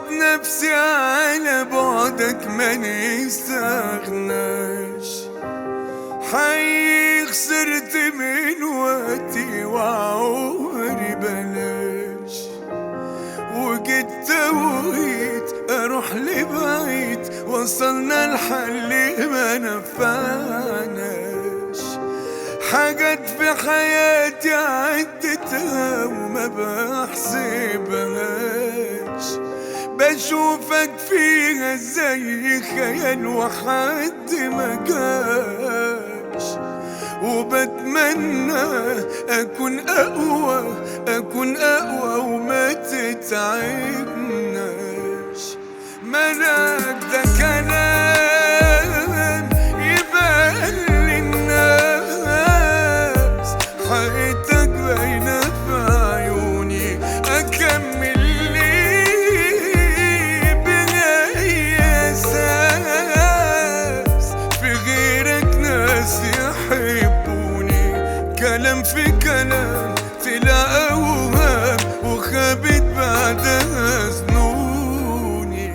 نفسي على بعدك ما نستغناش حي خسرت من وقتي وعمري بلاش وجيت توقيت اروح لبعيد وصلنا لحل ما نفعناش حاجات في حياتي عدتها وما بحسبهاش بشوفك فيها زي خيال وحد ما جاش وبتمنى اكون اقوى اكون اقوى وما تتعبناش ملاك ده كلام يبان للناس حقيقتك باينة في عيوني أكمل ليه بأي أساس في غيرك ناس يحبوني كلام في كلام طلع أوهام وخابت بعدها ظنوني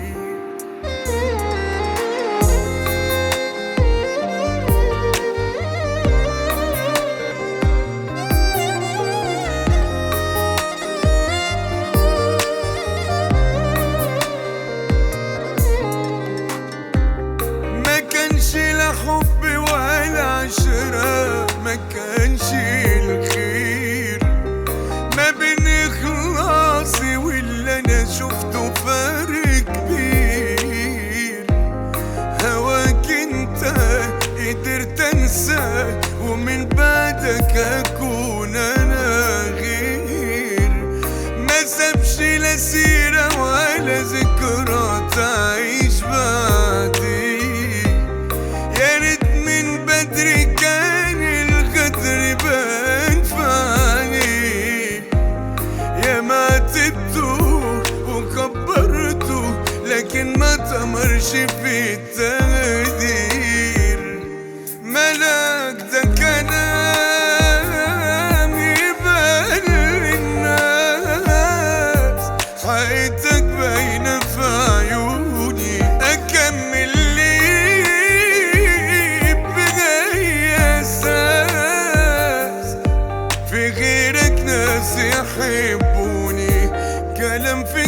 ما كانش لا حب ولا عشرة ما كانش الخير ما بين إخلاصي واللي أنا شفته فرق كبير هواك انت قدرت انسى ومن بعدك اكون انا غير ما سابش لا سيرة ولا ذكرى تعيش بعدي يا ريت من بدري كان الغدر بان في عينيه يا ما عاتبته وكبرته لكن ما تمرش في التقدير ملاك ده كلام يبان للناس حقيقتك باينة في عيوني أكمل ليه بأي أساس في غيرك ناس يحبوني كلام في